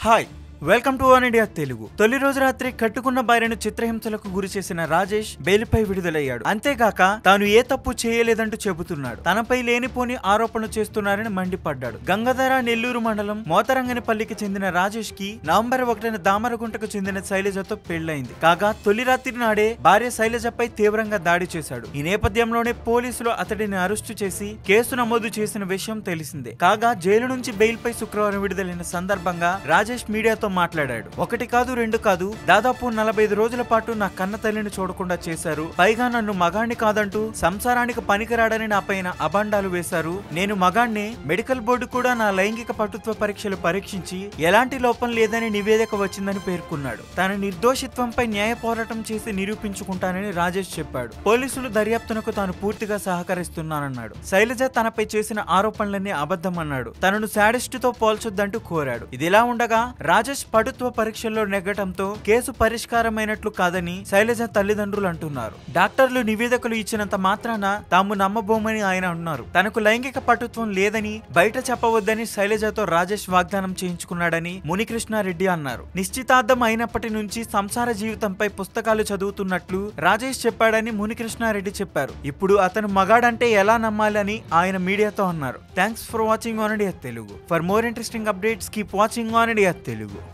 hi welcome to One India Telugu తొలి రోజు రాత్రి కట్టుకున్న భార్యను చిత్రహింసలకు గురి చేసిన రాజేష్ బెయిల్పై విడుదలయ్యాడు అంతేగాక తాను ఏ తప్పు చేయలేదంటూ చెబుతున్నాడు తనపై లేనిపోని ఆరోపణలు చేస్తున్నారని మండిపడ్డాడు గంగాధర నెల్లూరు మండలం మోతరంగనిపల్లికి చెందిన రాజేష్ కి నవంబర్ ఒకటిన దామరగుంటకు చెందిన శైలజతో పెళ్లైంది కాగా తొలి రాత్రి నాడే భార్య శైలజపై తీవ్రంగా దాడి చేశాడు ఈ నేపథ్యంలోనే పోలీసులు అతడిని అరెస్టు చేసి కేసు నమోదు చేసిన విషయం తెలిసిందే కాగా జైలు నుంచి బెయిల్ పై శుక్రవారం విడుదలైన సందర్భంగా రాజేష్ మీడియాతో మాట్లాడాడు ఒకటి కాదు రెండు కాదు దాదాపు నలభై ఐదు రోజుల పాటు నా కన్న తల్లిని చూడకుండా చేశారు పైగా నన్ను మగాణ్ణి కాదంటూ సంసారానికి పనికిరాడని నా పైన అభాండాలు వేశారు నేను మగాణ్ణి మెడికల్ బోర్డు కూడా నా లైంగిక పటుత్వ పరీక్షలు పరీక్షించి ఎలాంటి లోపం లేదని నివేదిక వచ్చిందని పేర్కొన్నాడు తన నిర్దోషిత్వంపై న్యాయ పోరాటం చేసి నిరూపించుకుంటానని రాజేష్ చెప్పాడు పోలీసులు దర్యాప్తునకు తాను పూర్తిగా సహకరిస్తున్నానన్నాడు శైలజ తనపై చేసిన ఆరోపణలన్నీ అబద్ధమన్నాడు తనను శాడిస్ట్ తో పోల్చొద్దంటూ కోరాడు ఇదిలా ఉండగా రాజేష్ పటుత్వ పరీక్షల్లో నెగ్గటంతో కేసు పరిష్కారమైనట్లు కాదని శైలజ తల్లిదండ్రులు అంటున్నారు డాక్టర్లు నివేదికలు ఇచ్చినంత మాత్రాన తాము నమ్మబోమని ఆయన అన్నారు తనకు లైంగిక పటుత్వం లేదని బయట చెప్పవద్దని శైలజతో రాజేష్ వాగ్దానం చేయించుకున్నాడని మునికృష్ణారెడ్డి అన్నారు నిశ్చితార్థం అయినప్పటి నుంచి సంసార జీవితంపై పుస్తకాలు చదువుతున్నట్లు రాజేష్ చెప్పాడని మునికృష్ణారెడ్డి చెప్పారు ఇప్పుడు అతను మగాడంటే ఎలా నమ్మాలని ఆయన మీడియాతో అన్నారు thanks for watching on India Telugu for more interesting updates keep watching on India Telugu